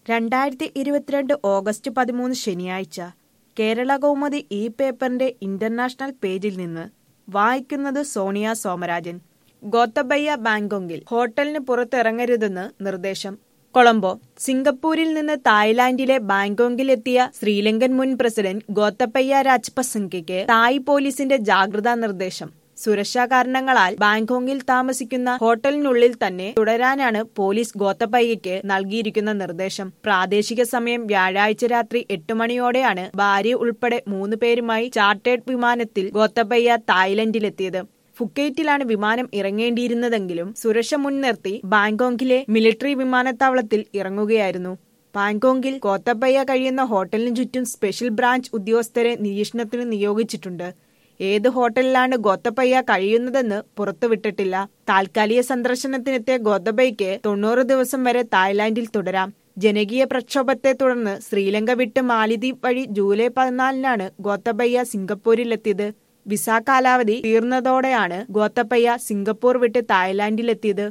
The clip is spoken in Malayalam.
രണ്ടായിരത്തി ഇരുപത്തിരണ്ട് ഓഗസ്റ്റ് പതിമൂന്ന് ശനിയാഴ്ച കേരള കൗമുദി ഈ പേപ്പറിന്റെ ഇന്റർനാഷണൽ പേജിൽ നിന്ന് വായിക്കുന്നത് സോണിയ സോമരാജൻ ഗോത്തബയ്യ ബാങ്കോങ്ങിൽ ഹോട്ടലിന് പുറത്തിറങ്ങരുതെന്ന് നിർദ്ദേശം കൊളംബോ സിംഗപ്പൂരിൽ നിന്ന് തായ്ലാന്റിലെ ബാങ്കോങ്ങിലെത്തിയ ശ്രീലങ്കൻ മുൻ പ്രസിഡന്റ് ഗോത്തബയ്യ രാജപക്സെയ്ക്ക് തായ് പോലീസിന്റെ ജാഗ്രതാ നിർദ്ദേശം സുരക്ഷാ കാരണങ്ങളാൽ ബാങ്കോങ്ങിൽ താമസിക്കുന്ന ഹോട്ടലിനുള്ളിൽ തന്നെ തുടരാനാണ് പോലീസ് ഗോത്തബയ്യയ്ക്ക് നൽകിയിരിക്കുന്ന നിർദ്ദേശം പ്രാദേശിക സമയം വ്യാഴാഴ്ച രാത്രി എട്ട് മണിയോടെയാണ് ഭാര്യ ഉൾപ്പെടെ മൂന്ന് പേരുമായി ചാർട്ടേഡ് വിമാനത്തിൽ ഗോത്തബയ്യ തായ്ലൻഡിലെത്തിയത് ഫുക്കേറ്റിലാണ് വിമാനം ഇറങ്ങേണ്ടിയിരുന്നതെങ്കിലും സുരക്ഷ മുൻനിർത്തി ബാങ്കോങ്ങിലെ മിലിറ്ററി വിമാനത്താവളത്തിൽ ഇറങ്ങുകയായിരുന്നു ബാങ്കോങ്ങിൽ ഗോത്തബയ്യ കഴിയുന്ന ഹോട്ടലിനു ചുറ്റും സ്പെഷ്യൽ ബ്രാഞ്ച് ഉദ്യോഗസ്ഥരെ നിരീക്ഷണത്തിന് നിയോഗിച്ചിട്ടുണ്ട് ഏത് ഹോട്ടലിലാണ് ഗോത്തബയ്യ കഴിയുന്നതെന്ന് പുറത്തുവിട്ടിട്ടില്ല താൽക്കാലിക സന്ദർശനത്തിനെത്തിയ ഗോത്തബയ്ക്ക് തൊണ്ണൂറ് ദിവസം വരെ തായ്ലാന്റിൽ തുടരാം ജനകീയ പ്രക്ഷോഭത്തെ തുടർന്ന് ശ്രീലങ്ക വിട്ട് മാലിദ്വീപ് വഴി ജൂലൈ പതിനാലിനാണ് ഗോത്തബയ്യ സിംഗപ്പൂരിലെത്തിയത് വിസ കാലാവധി തീർന്നതോടെയാണ് ഗോത്തബയ്യ സിംഗപ്പൂർ വിട്ട് തായ്ലാന്റിലെത്തിയത്